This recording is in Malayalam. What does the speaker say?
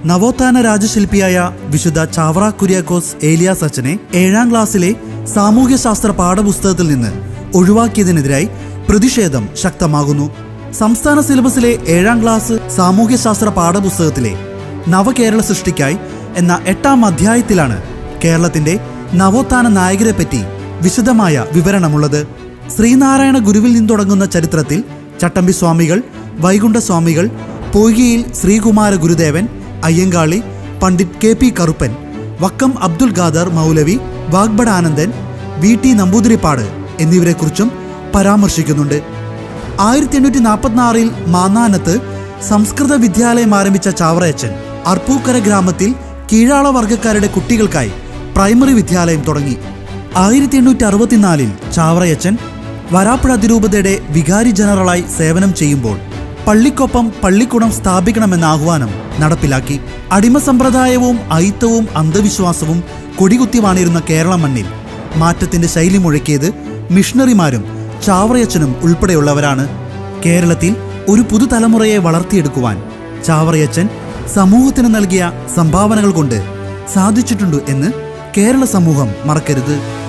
നവോത്ഥാന രാജശില്പിയായ വിശുദ്ധ ചാവറ കുര്യാക്കോസ് ഏലിയാസ് അച്ഛനെ ഏഴാം ക്ലാസ്സിലെ സാമൂഹ്യശാസ്ത്ര പാഠപുസ്തകത്തിൽ നിന്ന് ഒഴിവാക്കിയതിനെതിരായി പ്രതിഷേധം ശക്തമാകുന്നു സംസ്ഥാന സിലബസിലെ ഏഴാം ക്ലാസ് സാമൂഹ്യശാസ്ത്ര പാഠപുസ്തകത്തിലെ നവകേരള സൃഷ്ടിക്കായി എന്ന എട്ടാം അധ്യായത്തിലാണ് കേരളത്തിന്റെ നവോത്ഥാന നായകരെ പറ്റി വിശദമായ വിവരണമുള്ളത് ശ്രീനാരായണ ഗുരുവിൽ നിന്ന് തുടങ്ങുന്ന ചരിത്രത്തിൽ ചട്ടമ്പി സ്വാമികൾ വൈകുണ്ഠ സ്വാമികൾ Poikayil Sreekumara Gurudevan Ayyankali Pandit K P Karuppan Vakkom Abdul Khader Moulavi Vagbhatananda V T Namboothiripad എന്നിവരെക്കുറിച്ചും പരാമർശിക്കുന്നുണ്ട് ആയിരത്തി എണ്ണൂറ്റി നാൽപ്പത്തിനാറിൽ മാന്നാനത്ത് സംസ്കൃത വിദ്യാലയം ആരംഭിച്ച ചാവറയച്ചൻ അർപ്പൂക്കര ഗ്രാമത്തിൽ കീഴാള വർഗക്കാരുടെ കുട്ടികൾക്കായി പ്രൈമറി വിദ്യാലയം തുടങ്ങി ആയിരത്തി എണ്ണൂറ്റി അറുപത്തിനാലിൽ ചാവറയച്ചൻ വരാപ്പുഴ അതിരൂപതയുടെ വികാരി ജനറലായി സേവനം ചെയ്യുമ്പോൾ പള്ളിക്കൊപ്പം പള്ളിക്കുടം സ്ഥാപിക്കണമെന്ന ആഹ്വാനം നടപ്പിലാക്കി അടിമ സമ്പ്രദായവും അയിത്തവും അന്ധവിശ്വാസവും കൊടികുത്തി വാണിരുന്ന കേരള മണ്ണിൽ മാറ്റത്തിന്റെ ശൈലി മുഴക്കിയത് മിഷണറിമാരും ചാവറയച്ചനും ഉൾപ്പെടെയുള്ളവരാണ് കേരളത്തിൽ ഒരു പുതുതലമുറയെ വളർത്തിയെടുക്കുവാൻ ചാവറയച്ചൻ സമൂഹത്തിന് നൽകിയ സംഭാവനകൾ കൊണ്ട് സാധിച്ചിട്ടുണ്ട് എന്ന് കേരള സമൂഹം മറക്കരുത്